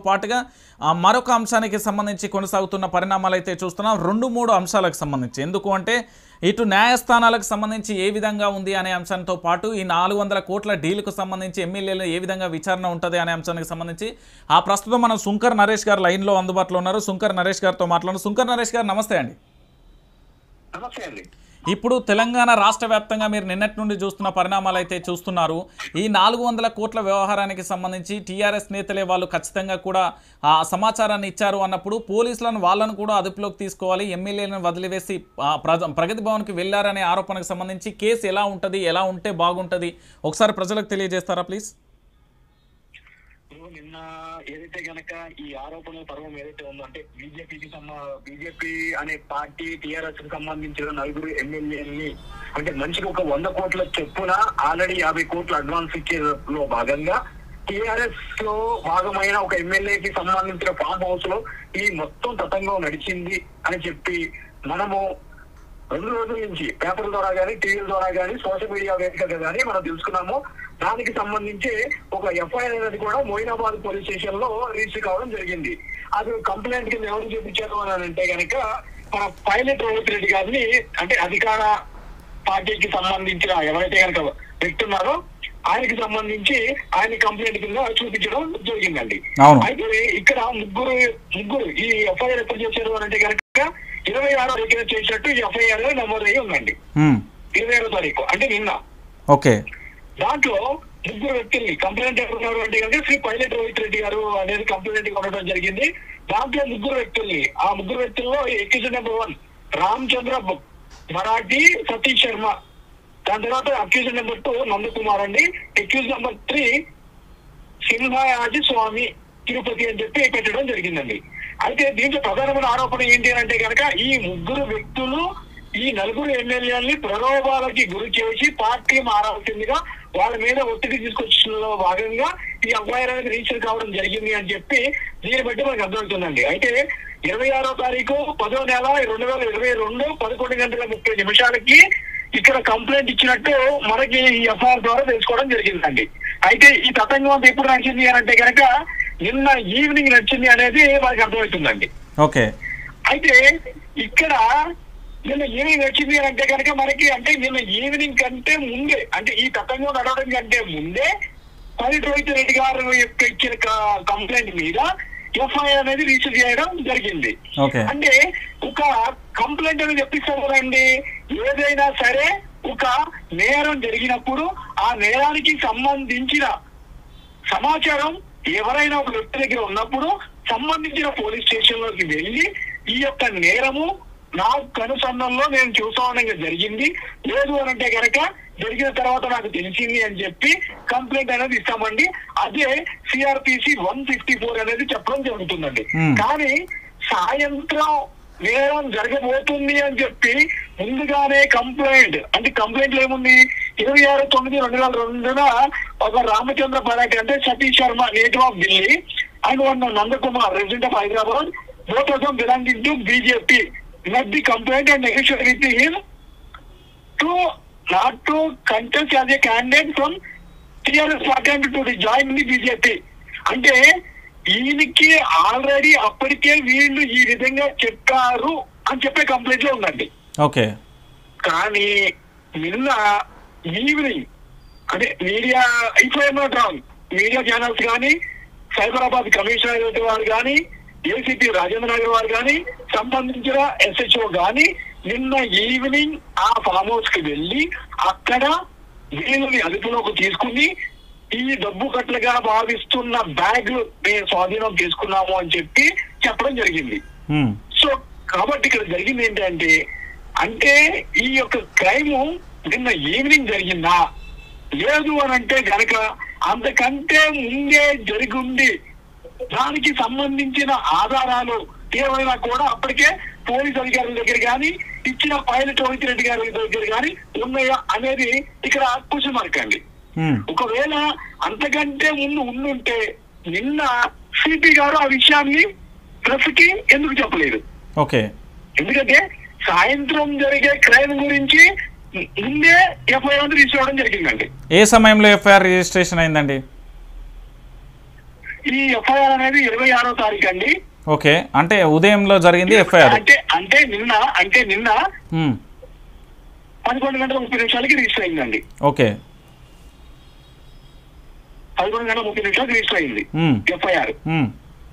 పాటుగా ఆ, మరొక అంశానికి సంబంధించి కొనసాగుతున్న పరిణామాలు అయితే చూస్తున్నాం రెండు మూడు అంశాలకు సంబంధించి ఎందుకు అంటే ఇటు న్యాయస్థానాలకు సంబంధించి ఏ విధంగా ఉంది అనే అంశంతో పాటు ఈ నాలుగు వందల కోట్ల డీల్కు సంబంధించి ఎమ్మెల్యేలు ఏ విధంగా విచారణ ఉంటుంది అనే అంశానికి సంబంధించి ఆ ప్రస్తుతం మనం సుంకర్ నరేష్ గారు లైన్లో అందుబాటులో ఉన్నారు సుంకర్ నరేష్ గారితో మాట్లాడుతున్నాం సుంకర్ నరేష్ గారు నమస్తే అండి నమస్తే అండి ఇప్పుడు తెలంగాణ రాష్ట్ర వ్యాప్తంగా మీరు నిన్నటి నుండి చూస్తున్న పరిణామాలు అయితే చూస్తున్నారు ఈ నాలుగు వందల కోట్ల వ్యవహారానికి సంబంధించి టీఆర్ఎస్ నేతలే వాళ్ళు ఖచ్చితంగా కూడా ఆ సమాచారాన్ని ఇచ్చారు అన్నప్పుడు పోలీసులను వాళ్ళను కూడా అదుపులోకి తీసుకోవాలి ఎమ్మెల్యేలను వదిలివేసి ఆ, ప్రజ- ప్రగతి భవన్కి వెళ్ళారనే ఆరోపణకు సంబంధించి కేసు ఎలా ఉంటుంది ఎలా ఉంటే బాగుంటుంది ఒకసారి ప్రజలకు తెలియజేస్తారా ప్లీజ్ ఇప్పుడు నిన్న ఏదైతే గనక ఈ ఆరోపణల పర్వం ఏదైతే ఉందో అంటే బీజేపీకి సంబ బీజేపీ అనే పార్టీ టిఆర్ఎస్ కి సంబంధించిన నలుగురు ఎమ్మెల్యేలని అంటే మనిషికి ఒక వంద కోట్ల చొప్పున ఆల్రెడీ యాభై కోట్ల అడ్వాన్స్ ఇచ్చేలో భాగంగా టిఆర్ఎస్ లో భాగమైన ఒక ఎమ్మెల్యేకి సంబంధించిన ఫామ్ హౌస్ లో ఈ మొత్తం తతంగం నడిచింది అని చెప్పి మనము రెండు రోజుల నుంచి పేపర్ల ద్వారా కానీ టీవీల ద్వారా కానీ సోషల్ మీడియా వేదికగా కానీ మనం తెలుసుకున్నాము దానికి సంబంధించి ఒక ఎఫ్ఐఆర్ అనేది కూడా మోయినాబాద్ పోలీస్ స్టేషన్ లో రిజిస్టర్ కావడం జరిగింది అది కంప్లైంట్ కింద ఎవరు చూపించారు అని అంటే కనుక మన పైలట్ రోహిత్ రెడ్డి గారిని అంటే అధికార పార్టీకి సంబంధించిన ఎవరైతే కనుక వ్యక్తి ఉన్నారో ఆయనకి సంబంధించి ఆయన కంప్లైంట్ కింద చూపించడం జరిగిందండి అవును. అయితే ఇక్కడ ముగ్గురు ముగ్గురు ఈ ఎఫ్ఐఆర్ ఎప్పుడు చేశారు అని అంటే కనుక ఇరవై ఆరో తారీఖున చేసినట్టు ఈ ఎఫ్ఐఆర్ నమోదయ్యి ఉందండి హ్మ్. ఇరవై ఆరో తారీఖు అంటే నిన్న ఓకే దాంట్లో ముగ్గురు వ్యక్తుల్ని కంప్లైంట్ ఎవరున్నారు అంటే కనుక శ్రీ పైలట్ రోహిత్ రెడ్డి గారు అనేది కంప్లైంట్ ఉండడం జరిగింది దాంట్లో ముగ్గురు వ్యక్తుల్ని ఆ ముగ్గురు వ్యక్తుల్లో ఎక్యూజ్ నెంబర్ వన్ రామచంద్ర బ- మరాఠీ సతీష్ శర్మ దాని తర్వాత అక్యూజ్ నెంబర్ టూ నందకుమార్ అండి accused number three Simhayaji Swamy Tirupati అని చెప్పి పెట్టడం జరిగిందండి అయితే దీంట్లో ప్రధానమైన ఆరోపణ ఏంటి అని అంటే కనుక ఈ ముగ్గురు వ్యక్తులు ఈ నలుగురు ఎమ్మెల్యేలని ప్రలోభాలకి గురి చేసి పార్టీ మారాల్సిందిగా వాళ్ళ మీద ఒత్తిడి తీసుకొచ్చిన భాగంగా ఈ ఎఫ్ఐఆర్ అనేది రిజిస్టర్ కావడం జరిగింది అని చెప్పి దీన్ని బట్టి మనకు అర్థమవుతుందండి అయితే ఇరవై ఆరో తారీఖు పదో నెల రెండు వేల ఇరవై రెండు పదకొండు గంటల ముప్పై నిమిషాలకి ఇక్కడ కంప్లైంట్ ఇచ్చినట్టు మనకి ఈ ఎఫ్ఐఆర్ ద్వారా తెలుసుకోవడం జరిగిందండి అయితే ఈ తతంగం అంతా ఎప్పుడు నడిచింది అని అంటే కనుక నిన్న ఈవినింగ్ నడిచింది అనేది మనకి అర్థమవుతుందండి ఓకే అయితే ఇక్కడ నిన్న ఈవినింగ్ వచ్చింది అని అంటే కనుక మనకి అంటే నిన్న ఈవినింగ్ కంటే ముందే అంటే ఈ తతంగం నడవడం కంటే ముందే పని రోహిత్ రెడ్డి గారు యొక్క ఇచ్చిన క- కంప్లైంట్ మీద ఎఫ్ఐఆర్ అనేది రిజిస్టర్ చేయడం జరిగింది ఓకే అంటే ఒక కంప్లైంట్ అనేది ఎప్పిస్తారండి ఏదైనా సరే ఒక నేరం జరిగినప్పుడు ఆ నేరానికి సంబంధించిన సమాచారం ఎవరైనా ఒక వ్యక్తి దగ్గర ఉన్నప్పుడు సంబంధించిన పోలీస్ స్టేషన్ లోకి వెళ్ళి ఈ యొక్క నేరము నా కనుసంధంలో నేను చూసా ఉండగా జరిగింది లేదు అని అంటే కనుక జరిగిన తర్వాత నాకు తెలిసింది అని చెప్పి కంప్లైంట్ అనేది ఇస్తామండి అదే సిఆర్పిసి వన్ ఫిఫ్టీ ఫోర్ అనేది చెప్పడం జరుగుతుందండి Hmm. కానీ సాయంత్రం నేరం జరగబోతుంది అని చెప్పి ముందుగానే కంప్లైంట్ అంటే కంప్లైంట్ ఏముంది ఇరవై ఆరు తొమ్మిది రెండు వేల రెండున ఒక రామచంద్ర పరాటి అంటే Satish Sharma native of Delhi and one Nandakumar resident of Hyderabad both of them belonging to BJP let the complaint and negotiate with him to not to contest as a candidate from TRS party and to the join the BJP అంటే ఈయనకి already అప్పటికే వీళ్ళు ఈ విధంగా చెప్పారు అని చెప్పే complaint లో ఉందండి ఓకే కానీ నిన్న ఈవినింగ్ అంటే మీడియా అయిపోయిన రాంగ్ మీడియా ఛానల్స్ కానీ సైబరాబాద్ కమిషనర్ వారు కానీ ఏసీపీ రాజేంద్ర నగర్ వారు కానీ సంబంధించిన ఎస్హెచ్ఓ కానీ నిన్న ఈవినింగ్ ఆ ఫామ్ హౌస్ కి వెళ్ళి అక్కడ వీళ్ళని అదుపులోకి తీసుకుని ఈ డబ్బు కట్లుగా భావిస్తున్న బ్యాగ్ మేము స్వాధీనం తీసుకున్నాము అని చెప్పి చెప్పడం జరిగింది హ్మ్. సో కాబట్టి ఇక్కడ జరిగింది ఏంటంటే అంటే ఈ యొక్క క్రైమ్ నిన్న ఈవినింగ్ జరిగిందా లేదు అని అంటే గనక అంతకంటే ముందే జరిగింది దానికి సంబంధించిన ఆధారాలు ఏమైనా కూడా అప్పటికే పోలీస్ అధికారుల దగ్గర కానీ ఇచ్చిన పైలట్ రోహిత్ రెడ్డి గారి దగ్గర కానీ ఉన్నాయా అనేది ఇక్కడ క్వశ్చన్ మార్క్ అండి హ్మ్. ఒకవేళ అంతకంటే ముందు ఉండుంటే నిన్న సిపి గారు ఆ విషయాన్ని ప్రెస్ కి ఎందుకు చెప్పలేదు ఓకే ఎందుకంటే సాయంత్రం జరిగే క్రైమ్ గురించి ముందే ఎఫ్ఐఆర్ తీసుకోవడం జరిగిందండి ఏ సమయంలో ఎఫ్ఐఆర్ రిజిస్ట్రేషన్ అయిందండి ఈ ఎఫ్ఐఆర్ అనేది ఇరవై ఆరో తారీఖు అండి ఓకే అంటే ఉదయంలో జరిగింది ఎఫ్ఐఆర్ అంటే అంటే నిన్న అంటే నిన్న పదకొండు గంటల ముప్పై నిమిషాలకి రిజిస్టర్ అయిందండి ఓకే పదకొండు గంటల ముప్పై నిమిషాలకి రిజిస్టర్ అయింది మ్మ్. ఎఫ్ఐఆర్ మ్మ్.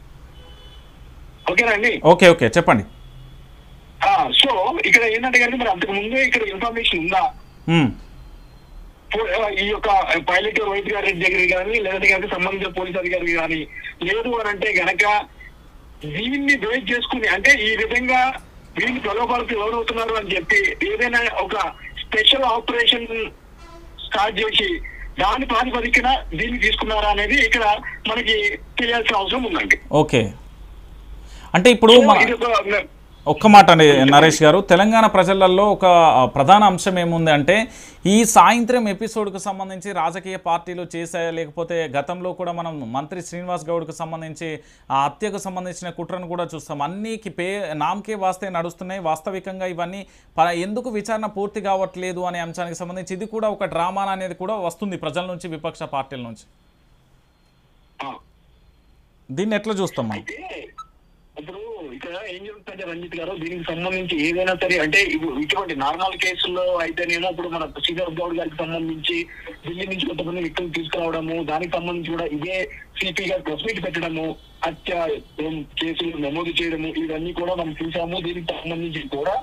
ఓకేనా అండి ఓకే ఓకే చెప్పండి ఆ, సో ఇక్కడ ఏంటంటే కనుక మరి అంతకు ముందే ఇక్కడ ఇన్ఫర్మేషన్ ఉందా మ్మ్. పో- ఈ యొక్క పైలట్ వైద్య గారి దగ్గర కానీ లేదంటే కనుక సంబంధించిన పోలీస్ అధికారికి కానీ లేదు అని అంటే గనక దీన్ని బేస్ చేసుకుని అంటే ఈ విధంగా వీళ్ళు ప్రలోభాలకు లోనవుతున్నారు అని చెప్పి ఏదైనా ఒక స్పెషల్ ఆపరేషన్ స్టార్ట్ చేసి దాని ప్రాతిపదికన దీన్ని తీసుకున్నారా అనేది ఇక్కడ మనకి తెలియాల్సిన అవసరం ఉందండి ఓకే అంటే ఇప్పుడు సో మన ఇది ఒక ఒక్క మాట అండి నరేష్ గారు తెలంగాణ ప్రజలలో ఒక ఆ, ప్రధాన అంశం ఏముంది అంటే ఈ సాయంత్రం ఎపిసోడ్కు సంబంధించి రాజకీయ పార్టీలు చేశాయా లేకపోతే గతంలో కూడా మనం మంత్రి శ్రీనివాస్ గౌడ్కు సంబంధించి ఆ హత్యకు సంబంధించిన కుట్రను కూడా చూస్తాం అన్నీకి పే నామకే వాస్తే నడుస్తున్నాయి వాస్తవికంగా ఇవన్నీ ప- ఎందుకు విచారణ పూర్తి కావట్లేదు అనే అంశానికి సంబంధించి ఇది కూడా ఒక డ్రామా అనేది కూడా వస్తుంది ప్రజల నుంచి విపక్ష పార్టీల నుంచి ఆ. దీన్ని ఎట్లా చూస్తాం మనం అయితే ఇప్పుడు ఇక్కడ ఏం జరుగుతుందంటే రంజిత్ గారు దీనికి సంబంధించి ఏదైనా సరే అంటే ఇప్పుడు ఇటువంటి నార్మల్ కేసుల్లో అయితేనేమో ఇప్పుడు మన శ్రీధర్ గౌడ్ గారికి సంబంధించి ఢిల్లీ నుంచి కొంతమంది వ్యక్తులు తీసుకురావడము దానికి సంబంధించి కూడా ఇదే సిపి గారు ప్రెస్ మీట్ పెట్టడము హత్య ఏం కేసులు నమోదు చేయడము ఇవన్నీ కూడా మనం చూసాము దీనికి సంబంధించి కూడా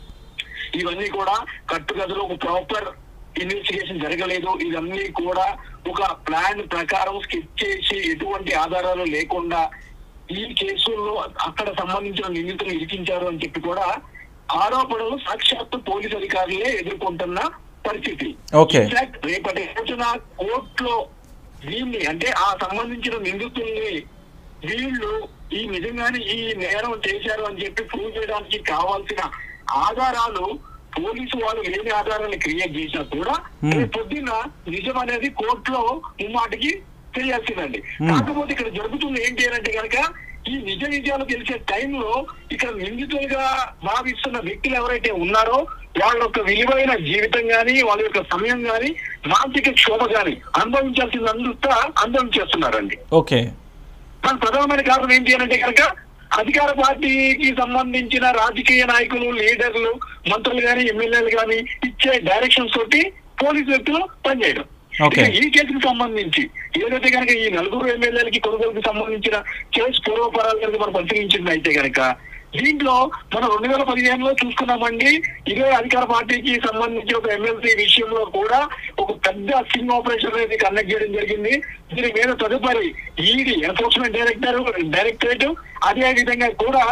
ఇవన్నీ కూడా కట్టుగదులు ఒక ప్రాపర్ ఇన్వెస్టిగేషన్ జరగలేదు ఇవన్నీ కూడా ఒక ప్లాన్ ప్రకారం స్కెచ్ చేసి ఎటువంటి ఆధారాలు లేకుండా ఈ కేసుల్లో అక్కడ సంబంధించిన నిందితులు ఇరికించారు అని చెప్పి కూడా ఆరోపణలు సాక్షాత్తు పోలీసు అధికారులే ఎదుర్కొంటున్న పరిస్థితి ఓకే. ఇన్ఫాక్ట్ రేపటి రోజున కోర్టులో దీన్ని అంటే ఆ సంబంధించిన నిందితుల్ని వీళ్ళు ఈ నిజంగానే ఈ నేరం చేశారు అని చెప్పి ప్రూవ్ చేయడానికి కావాల్సిన ఆధారాలు పోలీసు వాళ్ళు లేని ఆధారాన్ని క్రియేట్ చేసినా కూడా Hmm. రేపు పొద్దున్న నిజం అనేది కోర్టులో ముమ్మాటికి తెలియాల్సిందండి Hmm. కాకపోతే ఇక్కడ జరుగుతుంది ఏంటి అని అంటే కనుక ఈ నిజ నిజాలు తెలిసే టైంలో ఇక్కడ నిందితులుగా భావిస్తున్న వ్యక్తులు ఎవరైతే ఉన్నారో వాళ్ళ యొక్క విలువైన జీవితం గాని వాళ్ళ యొక్క సమయం గాని మానసిక క్షోభ గాని అనుభవించాల్సిందంతా అనుభవించేస్తున్నారండి ఓకే దాని ప్రధానమైన కారణం ఏంటి అని అంటే కనుక అధికార పార్టీకి సంబంధించిన రాజకీయ నాయకులు లీడర్లు మంత్రులు గాని ఎమ్మెల్యేలు గాని ఇచ్చే డైరెక్షన్స్ తోటి పోలీసు వ్యక్తులు పనిచేయడం Okay. ఇక ఈ కేసుకు సంబంధించి ఏదైతే కనుక ఈ నలుగురు ఎమ్మెల్యేలకి కొనుగోలుకి సంబంధించిన కేసు పూర్వపరాలు కనుక మనం పరిశీలించినట్లయితే కనుక దీంట్లో మనం రెండు వేల పదిహేనులో చూసుకున్నామండి ఇదే అధికార పార్టీకి సంబంధించి ఒక ఎమ్మెల్సీ విషయంలో కూడా ఒక పెద్ద స్టింగ్ ఆపరేషన్ అనేది కండక్ట్ చేయడం జరిగింది దీని మీద తదుపరి ఈడీ ఎన్ఫోర్స్మెంట్ డైరెక్టర్ డైరెక్టరేట్ అదే విధంగా కూడా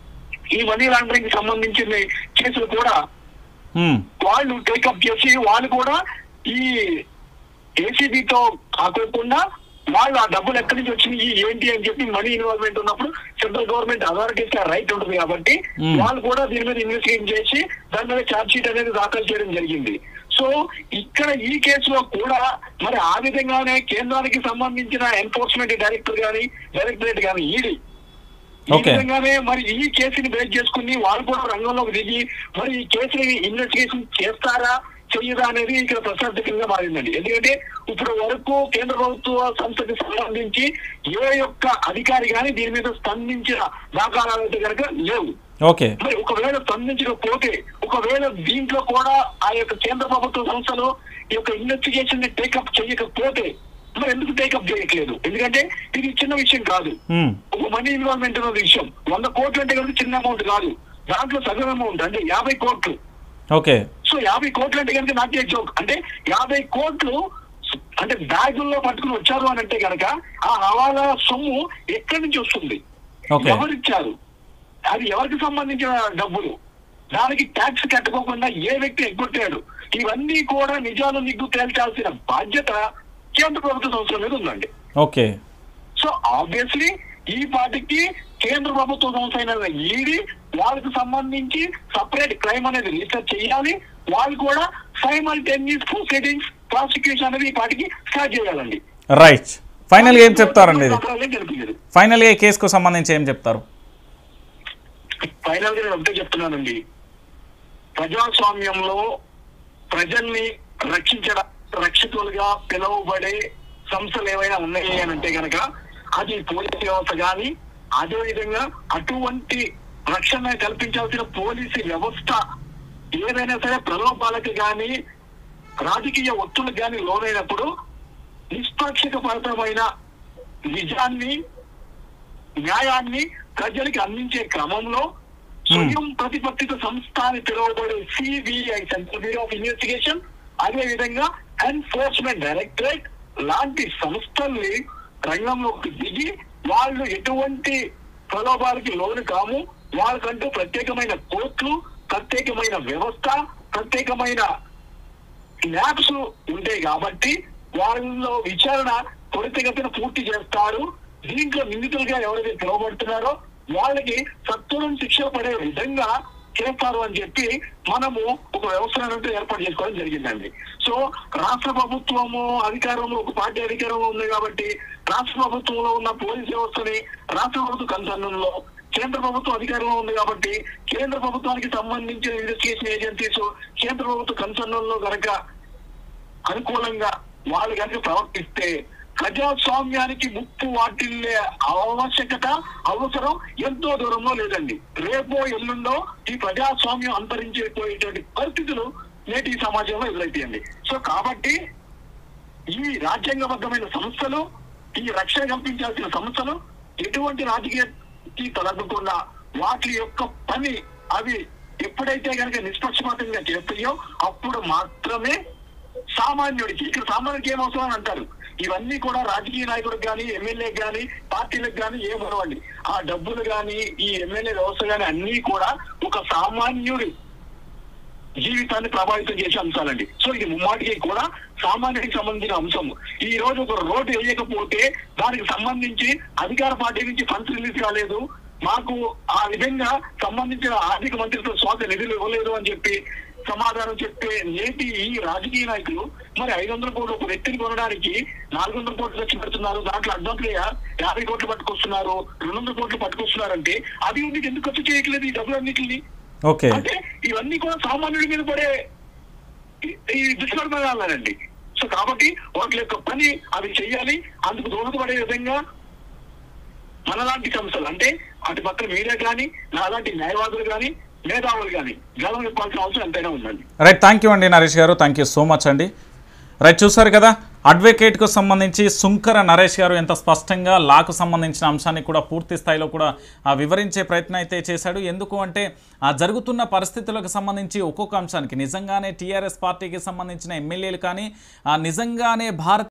ఈ మనీ లాండరింగ్ సంబంధించిన కేసులు కూడా మ్మ్. వాళ్ళు టేకప్ చేసి వాళ్ళు కూడా ఈ ఏసీబీతో కాకుండా వాళ్ళు ఆ డబ్బులు ఎక్కడి నుంచి వచ్చినాయి ఏంటి అని చెప్పి మనీ ఇన్వాల్వ్మెంట్ ఉన్నప్పుడు సెంట్రల్ గవర్నమెంట్ అథారిటీస్ రైట్ ఉంటుంది కాబట్టి Hmm. వాళ్ళు కూడా దీని మీద ఇన్వెస్టిగేట్ చేసి దాని మీద ఛార్జ్ షీట్ అనేది దాఖలు చేయడం జరిగింది సో ఇక్కడ ఈ కేసులో కూడా మరి ఆ విధంగానే కేంద్రానికి సంబంధించిన ఎన్ఫోర్స్మెంట్ డైరెక్టర్ గాని డైరెక్టరేట్ గాని ఈడీ ఈ Okay. విధంగానే మరి ఈ కేసుని బేస్ చేసుకుని వాళ్ళు కూడా రంగంలోకి దిగి మరి ఈ కేసుని ఇన్వెస్టిగేషన్ చేస్తారా చెయ్యదా అనేది ఇక్కడ ప్రశ్నార్థకంగా మారిందండి ఎందుకంటే ఇప్పుడు వరకు కేంద్ర ప్రభుత్వ సంస్థకి సంబంధించి ఏ యొక్క అధికారి కానీ దీని మీద స్పందించిన దాఖలాలు అయితే కనుక లేవు ఓకే మరి ఒకవేళ స్పందించకపోతే ఒకవేళ దీంట్లో కూడా ఆ యొక్క కేంద్ర ప్రభుత్వ సంస్థలు ఈ యొక్క ఇన్వెస్టిగేషన్ ని టేకప్ చేయకపోతే మరి ఎందుకు టేకప్ చేయట్లేదు ఎందుకంటే ఇది చిన్న విషయం కాదు మ్మ్. ఒక మనీ ఇన్వాల్వ్మెంట్ అన్న విషయం వంద కోట్లు అంటే కనుక చిన్న అమౌంట్ కాదు దాంట్లో సగం అమౌంట్ అంటే యాభై కోట్లు ఓకే సో యాభై కోట్లు అంటే కనుక నాట్ ఏ జోక్ అంటే యాభై కోట్లు అంటే బ్యాగుల్లో పట్టుకుని వచ్చారు అని అంటే కనుక ఆ హవాలా సొమ్ము ఎక్కడి నుంచి వస్తుంది ఓకే. ఎవరిచ్చారు అది ఎవరికి సంబంధించిన డబ్బులు దానికి ట్యాక్స్ కట్టుకోకుండా ఏ వ్యక్తి ఎగ్గొట్టాడు ఇవన్నీ కూడా నిజాలు నిగ్గు తేల్చాల్సిన బాధ్యత కేంద్ర ప్రభుత్వ సంస్థల మీద ఉందండి ఓకే సో ఆబ్వియస్లీ ఈ పార్టీకి కేంద్ర ప్రభుత్వ సంస్థ అయిన ఈడీ వాళ్ళకి సంబంధించి సపరేట్ క్రైమ్ అనేది రీసెర్చ్ చేయాలి వాళ్ళు కూడా సైమల్టేనియస్ ప్రొసీడింగ్స్ ప్రాసిక్యూషన్ అనేది ఈ పార్టీకి స్టార్ట్ చేయాలండి రైట్ ఫైనల్గా ఏం చెప్తారండి ఇది పత్రాలేం తెలిపించలేదు ఫైనల్గా ఈ కేసుకు సంబంధించి ఏం చెప్తారు ఫైనల్ గా నేను ఒకటే చెప్తున్నానండి ప్రజాస్వామ్యంలో ప్రజల్ని రక్షించడం రక్షితులుగా పిలువబడే సంస్థలు ఏవైనా ఉన్నాయి అని అంటే గనక అది పోలీస్ వ్యవస్థ కానీ అదే విధంగా అటువంటి రక్షణ కల్పించాల్సిన పోలీసు వ్యవస్థ ఏదైనా సరే ప్రలోభాలకు కానీ రాజకీయ ఒత్తులకు కానీ లోనైనప్పుడు నిష్పాక్షికపరమైన నిజాన్ని న్యాయాన్ని ప్రజలకు అందించే క్రమంలో స్వయం ప్రతిపత్తిత సంస్థ అని పిలువబడే CBI central bureau of investigation అదే విధంగా ఎన్ఫోర్స్మెంట్ డైరెక్టరేట్ లాంటి సంస్థల్ని రంగంలోకి దిగి వాళ్ళు ఎటువంటి ప్రలోభాలకి లోను కాము వాళ్ళకంటూ ప్రత్యేకమైన కోర్టులు ప్రత్యేకమైన వ్యవస్థ ప్రత్యేకమైన ల్యాబ్స్ ఉంటాయి కాబట్టి వాళ్ళలో విచారణ త్వరితగతిన పూర్తి చేస్తారు దీంట్లో నిందితులుగా ఎవరైతే పిలువబడుతున్నారో వాళ్ళకి సత్వరం శిక్ష పడే విధంగా చేస్తారు అని చెప్పి మనము ఒక వ్యవస్థను ఏర్పాటు చేసుకోవడం జరిగిందండి సో రాష్ట్ర ప్రభుత్వము అధికారంలో ఒక పార్టీ అధికారంలో ఉంది కాబట్టి రాష్ట్ర ప్రభుత్వంలో ఉన్న పోలీస్ వ్యవస్థని రాష్ట్ర ప్రభుత్వ కన్సర్న్లో కేంద్ర ప్రభుత్వం అధికారంలో ఉంది కాబట్టి కేంద్ర ప్రభుత్వానికి సంబంధించిన ఇన్వెస్టిగేషన్ ఏజెన్సీస్ కేంద్ర ప్రభుత్వ కన్సర్న్లో గనక అనుకూలంగా వాళ్ళు కనుక ప్రవర్తిస్తే ప్రజాస్వామ్యానికి ముప్పు వాటిల్లే ఆవశ్యకత అవసరం ఎంతో దూరంలో లేదండి రేపో ఎల్లుండో ఈ ప్రజాస్వామ్యం అంతరించిపోయేటువంటి పరిస్థితులు నేటి ఈ సమాజంలో ఎదురైతాయండి సో కాబట్టి ఈ రాజ్యాంగబద్ధమైన సంస్థలు ఈ రక్షణ కల్పించాల్సిన సంస్థలు ఎటువంటి రాజకీయకి తలగకుండా వాటి యొక్క పని అవి ఎప్పుడైతే కనుక నిష్పక్షపాతంగా చేస్తాయో అప్పుడు మాత్రమే సామాన్యుడికి ఇక్కడ సామాన్యుడికి ఏం అవసరం అని అంటారు ఇవన్నీ కూడా రాజకీయ నాయకుడికి కానీ ఎమ్మెల్యే కానీ పార్టీలకు కానీ ఏం ఉండవండి ఆ డబ్బులు కానీ ఈ ఎమ్మెల్యే వ్యవస్థ కానీ అన్ని కూడా ఒక సామాన్యుడి జీవితాన్ని ప్రభావితం చేసే అంశాలండి సో ఇది ముమ్మాటికి కూడా సామాన్యుడికి సంబంధించిన అంశం ఈ రోజు ఒక రోడ్డు వేయకపోతే దానికి సంబంధించి అధికార పార్టీ నుంచి ఫండ్స్ రిలీజ్ కాలేదు మాకు ఆ విధంగా సంబంధించిన ఆర్థిక మంత్రిత్వ శాఖ నిధులు ఇవ్వలేదు అని చెప్పి సమాధానం చెప్పే నేటి ఈ రాజకీయ నాయకులు మరి ఐదు వందల కోట్లు ఒక వ్యక్తిని కొనడానికి నాలుగు వందల కోట్లు ఖర్చు పెడుతున్నారు దాంట్లో అడ్వాన్స్గా యాభై కోట్లు పట్టుకొస్తున్నారు రెండు వందల కోట్లు పట్టుకొస్తున్నారంటే అది ఉంది ఎందుకు ఖర్చు చేయట్లేదు ఈ డబ్బులన్నింటిని ఓకే అంటే ఇవన్నీ కూడా సామాన్యుడి మీద పడే ఈ- ఈ దుష్పరిణామాలండి సో కాబట్టి వాటి యొక్క పని అవి చెయ్యాలి అందుకు దోహదపడే విధంగా మనలాంటి సంస్థలు అంటే అటు పక్కన మీడియా కానీ నాలాంటి న్యాయవాదులు కానీ మేధావులు కానీ గలం చెప్పాల్సిన అవసరం ఎంతైనా ఉందండి రైట్ థ్యాంక్ యూ అండి నరేష్ గారు థ్యాంక్ యూ సో మచ్ అండి రైట్ చూసారు కదా అడ్వకేట్కు సంబంధించి సుంకర నరేష్ గారు ఎంత స్పష్టంగా లాకు సంబంధించిన అంశాన్ని కూడా పూర్తి స్థాయిలో కూడా ఆ, వివరించే ప్రయత్నం అయితే చేశాడు ఎందుకు అంటే ఆ జరుగుతున్న పరిస్థితులకు సంబంధించి ఒక్కొక్క అంశానికి నిజంగానే టీఆర్ఎస్ పార్టీకి సంబంధించిన ఎమ్మెల్యేలు కానీ ఆ, నిజంగానే భారత